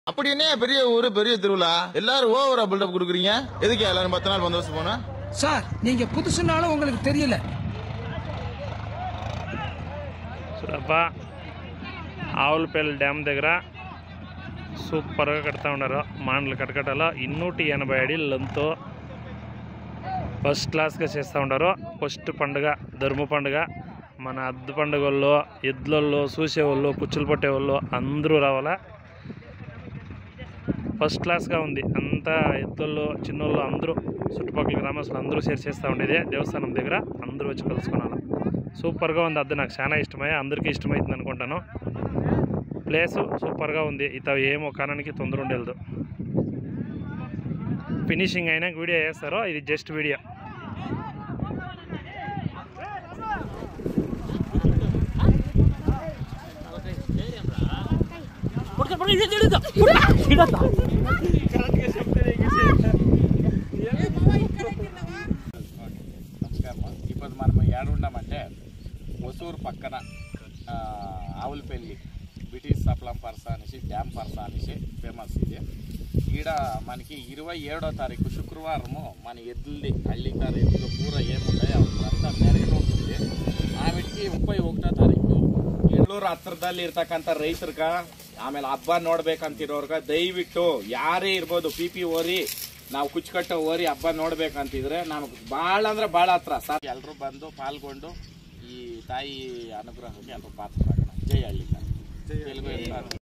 அப்படி என்ன பெரிய ஊரு பெரிய திருவிழா எல்லாரும் ஓவரா பில்டப் கொடுக்குறீங்க எதுக்கு எல்லாரும் பத்து நாள் பந்தோபஸ்து போனா சார் நீங்க புதுசுனாலும் உங்களுக்கு தெரியல చూడప్ప ఆవులపల్లి డ్యామ్ దగ్గర సూపర్గా కడతా ఉన్నారు మాండ్లు కటకటలో ఇన్నూటి ఎనభై అడి లెంత్ ఫస్ట్ క్లాస్గా చేస్తూ ఉన్నారు ఫస్ట్ పండుగ ధర్మ పండుగ మన అద్దు పండుగల్లో ఎద్దులలో చూసేవాళ్ళు పుచ్చులు పట్టేవాళ్ళు అందరూ రావాలా ఫస్ట్ క్లాస్గా ఉంది అంతా ఎద్దుల్లో చిన్నోళ్ళు అందరూ చుట్టుపక్కల గ్రామస్తులు అందరూ షేర్ చేస్తూ ఉండేది దేవస్థానం దగ్గర అందరూ వచ్చి కలుసుకున్నాను సూపర్గా ఉంది అది నాకు చాలా ఇష్టమై అందరికీ ఇష్టమైంది అనుకుంటాను ప్లేసు సూపర్గా ఉంది ఇత ఏమో కానానికి తొందర ఉండేది ఫినిషింగ్ అయినాక వీడియో చేస్తారో ఇది జస్ట్ వీడియో నమస్కారం ఇప్పుడు మనం ఏడున్నామంటే ఒసూరు పక్కన ఆ, ఆవులపల్లి బ్రిటిష్ సప్లం పర్స అనేసి డ్యామ్ పర్స అనేసి ఫేమస్ ఇది ఈడ మనకి ఇరవై ఏడో తారీఖు శుక్రవారము మన ఎద్దుల్ది హಳ್ಳಿకారు ఎద్దులు పూర ఏముంటాయో ಅವಂతా ಮೆರಗು ఉంటుంది ಆಮೇಲೆ ಮುಪ್ಪೈ ఒకటో ತಾರೀಕು ಬೆಂಗಳೂರು ಹತ್ರದಲ್ಲಿ ಇರ್ತಕ್ಕಂಥ ರೈತರ್ಗ ಆಮೇಲೆ ಹಬ್ಬ ನೋಡ್ಬೇಕಂತಿರೋರ್ಗ ದಯವಿಟ್ಟು ಯಾರೇ ಇರ್ಬೋದು ಪಿ ಪಿ ಓರಿ ನಾವು ಕುಚ್ಚುಕಟ್ಟೋ ಓರಿ ಹಬ್ಬ ನೋಡ್ಬೇಕಂತಿದ್ರೆ ನಮಗೆ ಭಾಳ ಅಂದ್ರೆ ಭಾಳ ಹತ್ರ ಸರ್ ಎಲ್ಲರೂ ಬಂದು ಪಾಲ್ಗೊಂಡು ಈ ತಾಯಿ ಅನುಗ್ರಹಕ್ಕೆ ಎಲ್ಲರೂ ಪಾತ್ರ ಜೈ ಹಳ್ಳಿ